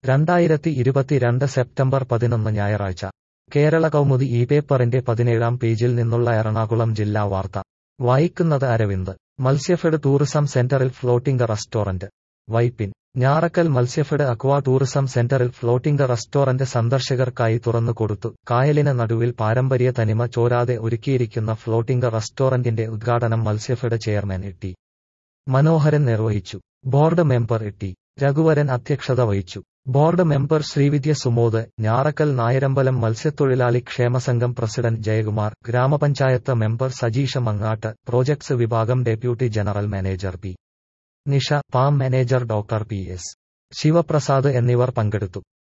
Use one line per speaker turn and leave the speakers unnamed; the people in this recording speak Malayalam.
രണ്ടായിരത്തി ഇരുപത്തിരണ്ട് സെപ്റ്റംബർ പതിനൊന്ന് ഞായറാഴ്ച കേരള കൗമുദി ഈ പേപ്പറിന്റെ പതിനേഴാം പേജിൽ നിന്നുള്ള എറണാകുളം ജില്ലാ വാർത്ത വായിക്കുന്നത് അരവിന്ദ് മത്സ്യഫെഡ് ടൂറിസം സെന്ററിൽ floating restaurant Vypin Njarakkal Matsyafed aqua tourism സെന്ററിൽ ഫ്ലോട്ടിംഗ് റെസ്റ്റോറന്റ് സന്ദർശകർക്കായി തുറന്നു കൊടുത്തു കായലിന് നടുവിൽ പാരമ്പര്യ തനിമ ചോരാതെ ഒരുക്കിയിരിക്കുന്ന ഫ്ലോട്ടിംഗ് റെസ്റ്റോറന്റിന്റെ ഉദ്ഘാടനം മത്സ്യഫെഡ് ചെയർമാൻ ടി മനോഹരൻ നിർവഹിച്ചു ബോർഡ് മെമ്പർ ടി രഘുവരൻ അധ്യക്ഷത വഹിച്ചു ബോർഡ് മെമ്പർ ശ്രീവിദ്യ സുമോദ് ഞാറക്കൽ നായരമ്പലം മത്സ്യത്തൊഴിലാളി ക്ഷേമസംഘം പ്രസിഡന്റ് ജയകുമാർ ഗ്രാമപഞ്ചായത്ത് മെമ്പർ സജീഷ മങ്ങാട്ട് പ്രോജക്ട്സ് വിഭാഗം deputy general manager P Nisha farm manager doctor P S Sivaprasad എന്നിവർ പങ്കെടുത്തു